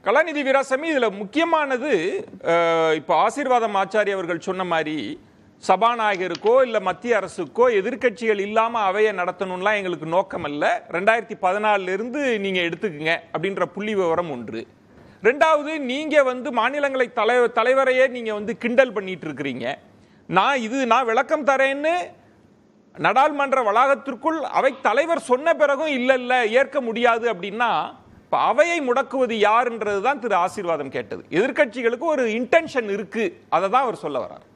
கலாநிதி வீராசாமி இதுல முக்கியமானது அஹ், இப்போ ஆசீர்வாதம் ஆச்சாரி அவர்கள் சொன்ன மாதிரி சபாநாயகருக்கோ இல்ல மத்திய அரசுக்கோ எதிர்க்கட்சிகள் இல்லாம அவையை நடத்தணும்லாம் எங்களுக்கு நோக்கம் அல்ல ரெண்டாயிரத்தி பதினாலுல இருந்து நீங்க எடுத்துக்கங்க அப்படின்ற புள்ளி விவரம் ஒன்று ரெண்டாவது நீங்க வந்து மாநிலங்களை தலை தலைவரையே நீங்க வந்து கிண்டல் பண்ணிட்டு இருக்கிறீங்க நான் இது நான் விளக்கம் தரேன்னு நாடாளுமன்ற வளாகத்திற்குள் அவை தலைவர் சொன்ன பிறகும் இல்ல இல்ல ஏற்க முடியாது அப்படின்னா இப்ப அவையை முடக்குவது யாருன்றது தான் திரு ஆசீர்வாதம் கேட்டது எதிர்க்கட்சிகளுக்கு ஒரு இன்டென்ஷன் இருக்கு அதை தான் அவர் சொல்ல வர்றார்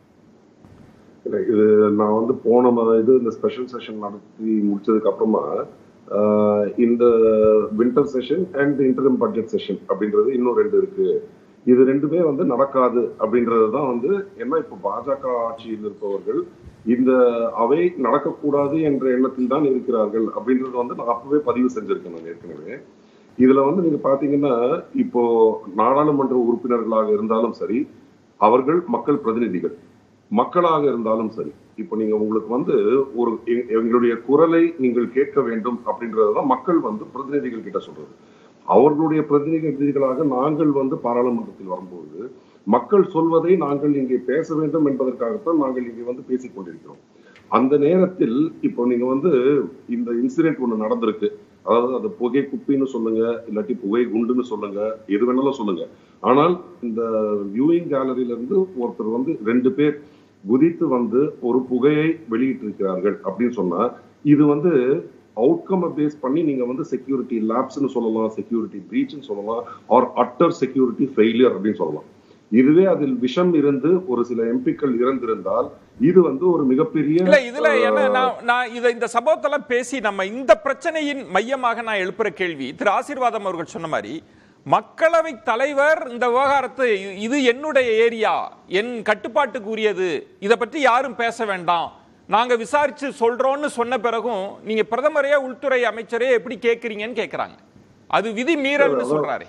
இல்ல, இது நான் வந்து போன ம- இது இந்த ஸ்பெஷல் செஷன் நடத்தி முடிச்சதுக்கு அப்புறமா ஆஹ், இந்த winter session and interim budget session அப்படின்றது இன்னும் ரெண்டு இருக்கு இது ரெண்டுமே வந்து நடக்காது அப்படின்றது தான் வந்து என்ன இப்போ பாஜக ஆட்சியில் இருப்பவர்கள் இந்த அவை நடக்கக்கூடாது என்ற எண்ணத்தில் தான் இருக்கிறார்கள் அப்படின்றது வந்து நான் அப்பவே பதிவு செஞ்சிருக்கேன் நான் ஏற்கனவே இதுல வந்து நீங்க பாத்தீங்கன்னா இப்போ நாடாளுமன்ற உறுப்பினர்களாக இருந்தாலும் சரி அவர்கள் மக்கள் பிரதிநிதிகள் மக்களாக இருந்தாலும் சரி இப்போ நீங்க உங்களுக்கு வந்து ஒரு எ- எங்களுடைய குரலை நீங்கள் கேட்க வேண்டும் அப்படின்றதுதான் மக்கள் வந்து பிரதிநிதிகள் கிட்ட சொல்றது அவர்களுடைய பிரதிநிதிகளாக நாங்கள் வந்து பாராளுமன்றத்தில் வரும்போது மக்கள் சொல்வதை நாங்கள் இங்கே பேச வேண்டும் என்பதற்காகத்தான் நாங்கள் இங்கே வந்து பேசிக் கொண்டிருக்கிறோம் அந்த நேரத்தில் இப்போ நீங்க வந்து இந்த இன்சிடென்ட் ஒண்ணு நடந்திருக்கு அதாவது அது புகை குப்பின்னு சொல்லுங்க இல்லாட்டி புகை குண்டுன்னு சொல்லுங்க எது வேணாலும் சொல்லுங்க ஆனால் இந்த வியூயிங் கேலரியில இருந்து ஒருத்தர் வந்து ரெண்டு பேர் குதித்து வந்து ஒரு புகையை வெளியிட்டிருக்கிறார்கள் அப்படின்னு சொன்னா இது வந்து அவுட்கம் பேஸ் பண்ணி நீங்க வந்து செக்யூரிட்டி லேப்ஸ்னு சொல்லலாம் செக்யூரிட்டி பிரீச்னு சொல்லலாம் ஆர் அட்டர் செக்யூரிட்டி ஃபெயிலியர் அப்படின்னு சொல்லலாம் இதுவே அதில் விஷம் இருந்து ஒரு சில எம்பிக்கள் இறந்திருந்தால் இது வந்து ஒரு மிகப்பெரிய இல்ல இதுல என்ன நான் நான் இதை இந்த சம்பவத்தெல்லாம் பேசி நம்ம இந்த பிரச்சனையின் மையமாக நான் எழுப்புற கேள்வி திரு ஆசீர்வாதம் அவர்கள் சொன்ன மாதிரி மக்களவை தலைவர் இந்த விவகாரத்தை இ- இது என்னுடைய ஏரியா என் கட்டுப்பாட்டுக்கு உரியது இதை பற்றி யாரும் பேச வேண்டாம் நாங்க விசாரிச்சு சொல்றோம்னு சொன்ன பிறகும் நீங்க பிரதமரையே உள்துறை அமைச்சரே எப்படி கேக்குறீங்கன்னு கேக்குறாங்க அது விதி மீறல்னு சொல்றாரு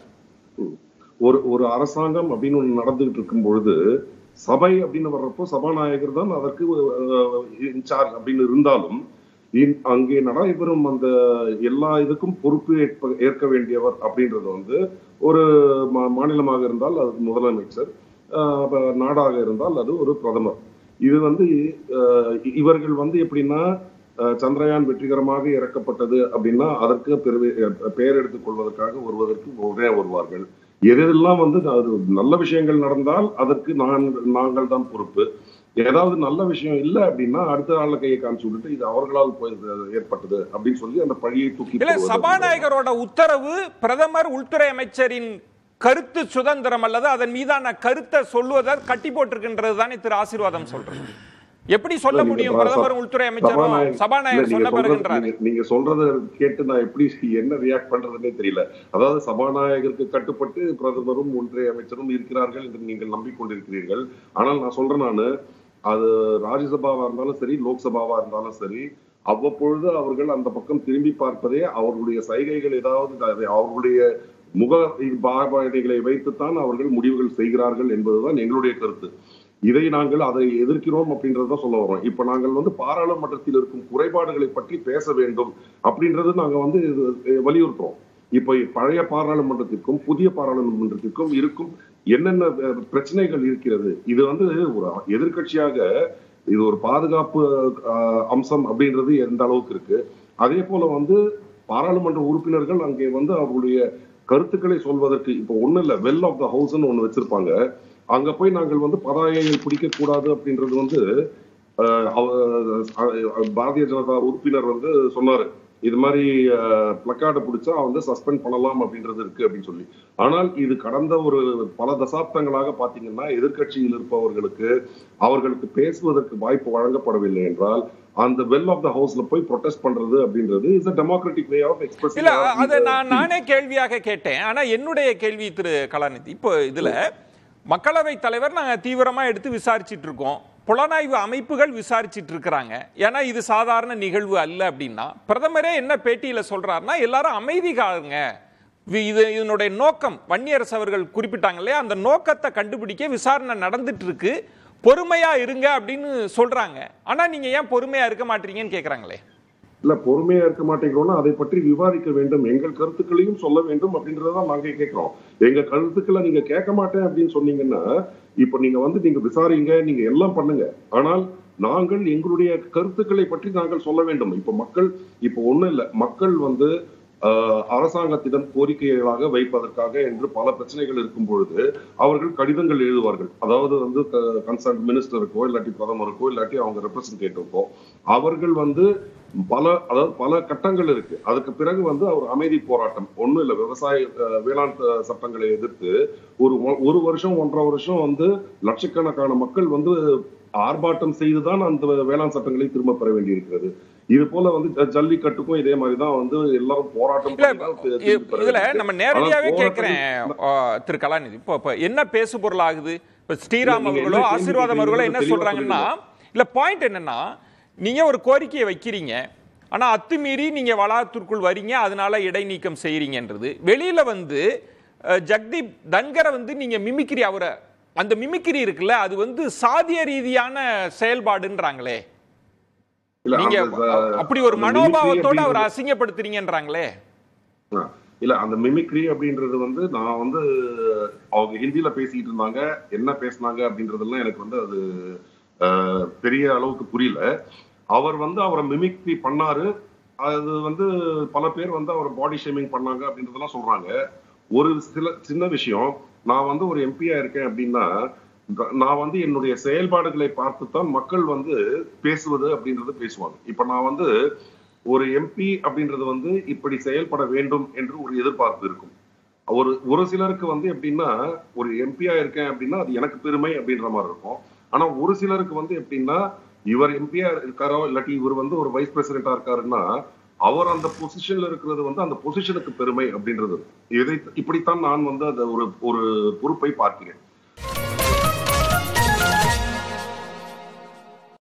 ஒரு ஒரு அரசாங்கம் அப்படின்னு ஒண்ணு நடந்துகிட்டு இருக்கும் பொழுது சபை அப்படின்னு வர்றப்போ சபாநாயகர் தான் அதற்கு இன்சார்ஜ் அப்படின்னு இருந்தாலும் இந்- அங்கே நடைபெறும் அந்த எல்லா இதுக்கும் பொறுப்பு ஏற்ப ஏற்க வேண்டியவர் அப்படின்றது வந்து ஒரு மா- மாநிலமாக இருந்தால் அது முதலமைச்சர் ஆஹ் அப்ப நாடாக இருந்தால் அது ஒரு பிரதமர் இது வந்து ஆஹ் இ- இவர்கள் வந்து எப்படின்னா ஆஹ் சந்திரயான் வெற்றிகரமாக இறக்கப்பட்டது அப்படின்னா அதற்கு பெருமை பெயர் எடுத்துக் கொள்வதற்காக வருவதற்கு உடனே வருவார்கள் எதெல்லாம் வந்து அது நல்ல விஷயங்கள் நடந்தால் அதற்கு நான் நாங்கள் தான் பொறுப்பு ஏதாவது நல்ல விஷயம் இல்லை அப்படின்னா அடுத்த ஆள்ல கையை காமிச்சு விட்டுட்டு இது அவர்களால் போய் ஏற்பட்டது அப்படின்னு சொல்லி அந்த பழியை தூக்கி இல்ல போடுவது. சபாநாயகரோட உத்தரவு பிரதமர் உள்துறை அமைச்சரின் கருத்து சுதந்திரம் அல்லது அதன் மீதான கருத்தை சொல்வதை கட்டி போட்டிருக்கின்றது தானே திரு ஆசீர்வாதம் சொல்றது எப்படி சொல்ல நீங்க முடியும் சபா- பிரதமர் உள்துறை அமைச்சரும் சபாநாயகர் இல்ல, சபாநாயகர் நீங்க சொன்ன சொல்றது- பிறகுன்றாரு நீங்க- நீங்க சொல்றத கேட்டு நான் எப்படி என்ன ரியாக்ட் பண்றதுன்னே தெரியல அதாவது சபாநாயகருக்கு கட்டுப்பட்டு பிரதமரும் ஒன்றிய அமைச்சரும் இருக்கிறார்கள் என்று நீங்கள் நம்பிக்கொண்டிருக்கிறீர்கள் ஆனால் நான் சொல்றேன் நானு அது ராஜ்யசபாவா இருந்தாலும் சரி லோக்சபாவா இருந்தாலும் சரி அவ்வப்பொழுது அவர்கள் அந்த பக்கம் திரும்பி பார்ப்பதே அவர்களுடைய சைகைகள் ஏதாவது அது அவர்களுடைய முக பாபாடைகளை வைத்துத்தான் அவர்கள் முடிவுகள் செய்கிறார்கள் என்பதுதான் எங்களுடைய கருத்து இதை நாங்கள் அதை எதிர்க்கிறோம் அப்படின்றத சொல்ல வரோம் இப்ப நாங்கள் வந்து பாராளுமன்றத்தில் இருக்கும் குறைபாடுகளை பற்றி பேச வேண்டும் அப்படின்றது நாங்க வந்து இது வலியுறுத்துறோம் இப்ப பழைய பாராளுமன்றத்திற்கும் புதிய பாராளுமன்றத்திற்கும் இருக்கும் என்னென்ன அஹ், பிரச்சனைகள் இருக்கிறது இது வந்து ஒரு எதிர்க்கட்சியாக இது ஒரு பாதுகாப்பு அஹ், அம்சம் அப்படின்றது எந்த அளவுக்கு இருக்கு அதே போல வந்து பாராளுமன்ற உறுப்பினர்கள் அங்கே வந்து அவர்களுடைய கருத்துக்களை சொல்வதற்கு இப்போ ஒண்ணு இல்ல வெல் ஆஃப் த ஹவுஸ்னு ஒண்ணு வச்சிருப்பாங்க அங்க போய் நாங்கள் வந்து பதாகைகள் பிடிக்க கூடாது அப்படின்றது வந்து அஹ், அவ- அஹ், பாரதிய ஜனதா உறுப்பினர் வந்து சொன்னாரு இது மாதிரி பிளக்கார்டை பிடிச்சா வந்து சஸ்பெண்ட் பண்ணலாம் அப்படின்றது இருக்கு அப்படின்னு சொல்லி ஆனால் இது கடந்த ஒரு பல தசாப்தங்களாக பாத்தீங்கன்னா எதிர்க்கட்சியில் இருப்பவர்களுக்கு அவர்களுக்கு பேசுவதற்கு வாய்ப்பு வழங்கப்படவில்லை என்றால் அந்த வெல் ஆஃப் த ஹவுஸ்ல போய் ப்ரொடெஸ்ட் பண்றது அப்படின்றது is a democratic way of express இல்ல அதை நான் நானே கேள்வியாக கேட்டேன் ஆனா என்னுடைய கேள்வி திரு கலாநிதி இப்போ இதுல மக்களவை தலைவர் நாங்க தீவிரமா எடுத்து விசாரிச்சிட்டு இருக்கோம் புலனாய்வு அமைப்புகள் விசாரிச்சிட்டு இருக்கிறாங்க ஏன்னா இது சாதாரண நிகழ்வு அல்ல அப்படின்னா பிரதமரே என்ன பேட்டியில சொல்றாருன்னா எல்லாரும் அமைதி காருங்க வி- இது இதனுடைய நோக்கம் வன்னியரசு அவர்கள் குறிப்பிட்டாங்க இல்லையா அந்த நோக்கத்தை கண்டுபிடிக்க விசாரணை நடந்துட்டு இருக்கு பொறுமையா இருங்க அப்படின்னு சொல்றாங்க ஆனா நீங்க ஏன் பொறுமையா இருக்க மாட்டீங்கன்னு கேக்குறாங்களே இல்ல பொறுமையா இருக்க மாட்டேங்கிறோம்னா அதை பற்றி விவாதிக்க வேண்டும் எங்கள் கருத்துக்களையும் சொல்ல வேண்டும் அப்படின்றதான் நாங்க கேட்கிறோம் எங்க கருத்துக்களை நீங்க கேட்க மாட்டேன் அப்படின்னு சொன்னீங்கன்னா இப்ப நீங்க வந்து நீங்க விசாரிங்க நீங்க எல்லாம் பண்ணுங்க ஆனால் நாங்கள் எங்களுடைய கருத்துக்களை பற்றி நாங்கள் சொல்ல வேண்டும் இப்ப மக்கள் இப்ப ஒண்ணும் இல்ல மக்கள் வந்து ஆஹ், அரசாங்கத்திடம் கோரிக்கைகளாக வைப்பதற்காக என்று பல பிரச்சனைகள் இருக்கும் பொழுது அவர்கள் கடிதங்கள் எழுதுவார்கள் அதாவது வந்து கன்சர்ன் மினிஸ்டருக்கோ இல்லாட்டி பிரதமருக்கோ இல்லாட்டி அவங்க ரெப்ரசன்டேட்டிவ்க்கோ அவர்கள் வந்து பல அதாவது பல கட்டங்கள் இருக்கு அதுக்கு பிறகு வந்து அவர் அமைதி போராட்டம் ஒண்ணும் இல்ல விவசாய அஹ், வேளாண் அஹ், சட்டங்களை எதிர்த்து ஒரு ஒ- ஒரு வருஷம் ஒன்றரை வருஷம் வந்து லட்சக்கணக்கான மக்கள் வந்து ஆர்ப்பாட்டம் செய்துதான் அந்த வேளாண் சட்டங்களை திரும்ப பெற வேண்டியிருக்கிறது இது போல வந்து ஜ- ஜல்லிக்கட்டுக்கும் இதே மாதிரி தான் வந்து எல்லாரும் போராட்டம் இல்ல பண்ணி தான் தி- இ- திரும்ப பெற இதுல வேண்டியிருக்கு. நம்ம நேரடியாவே ஆனால் கேட்கிறேன் ஆ, திரு கலாநிதி இப்போ இப்போ என்ன பேசு பொருளாகுது இப்ப ஸ்ரீராம் இல்ல, நீங்க அவர்களோ என்ன கேள்வி ஆசீர்வாதம் அவர்களோ என்ன கேக்குறீங்கன்னு சொல்றாங்கன்னா இல்ல பாயிண்ட் என்னன்னா நீங்க ஒரு கோரிக்கையை வைக்கிறீங்க ஆனா அத்துமீறி நீங்க வளாகத்திற்குள் வரீங்க அதனால இடைநீக்கம் செய்யறீங்கன்றது வெளியில வந்து அஹ், ஜக்தீப் தன்கரை வந்து நீங்க மிமிக்ரி அவரை அந்த மிமிக்ரி இருக்குல்ல அது வந்து சாதிய ரீதியான செயல்பாடுன்றாங்களே இல்ல, நீங்க அந்த, அப்படி ஒரு அந்த மனோபாவத்தோட mimicry அவரை அசிங்கப்படுத்துறீங்கன்றாங்களே ஆ, இல்ல அந்த மிமிக்ரி அப்படின்றது வந்து நான் வந்து அவங்க ஹிந்தில பேசிட்டு இருந்தாங்க என்ன பேசுனாங்க அப்படின்றதெல்லாம் எனக்கு வந்து அது அஹ், பெரிய அளவுக்கு புரியல அவர் வந்து அவரை மிமிக்ரி பண்ணாரு அது வந்து பல பேர் வந்து அவர் பாடி ஷேமிங் பண்ணாங்க அப்படின்றதெல்லாம் சொல்றாங்க ஒரு சில சின்ன விஷயம் நான் வந்து ஒரு எம்பியா இருக்கேன் அப்படின்னா நான் வந்து என்னுடைய செயல்பாடுகளை பார்த்து தான் மக்கள் வந்து பேசுவது அப்படின்றது பேசுவாங்க இப்ப நான் வந்து ஒரு எம்பி அப்படின்றது வந்து இப்படி செயல்பட வேண்டும் என்று ஒரு எதிர்பார்ப்பு இருக்கும் ஒரு ஒரு சிலருக்கு வந்து எப்படின்னா ஒரு எம்பியா இருக்கேன் அப்படின்னா அது எனக்கு பெருமை அப்படின்ற மாதிரி இருக்கும் ஆனா ஒரு சிலருக்கு வந்து எப்படின்னா இவர் எம்பியா இருக்காரோ இல்லாட்டி இவர் வந்து ஒரு வைஸ் பிரசிடென்டா இருக்காருன்னா அவர் அந்த பொசிஷன்ல இருக்கிறது வந்து அந்த பொசிஷனுக்கு பெருமை அப்படின்றது இதை இப்படித்தான் நான் வந்து அதை ஒரு ஒரு பொறுப்பை பார்க்கிறேன்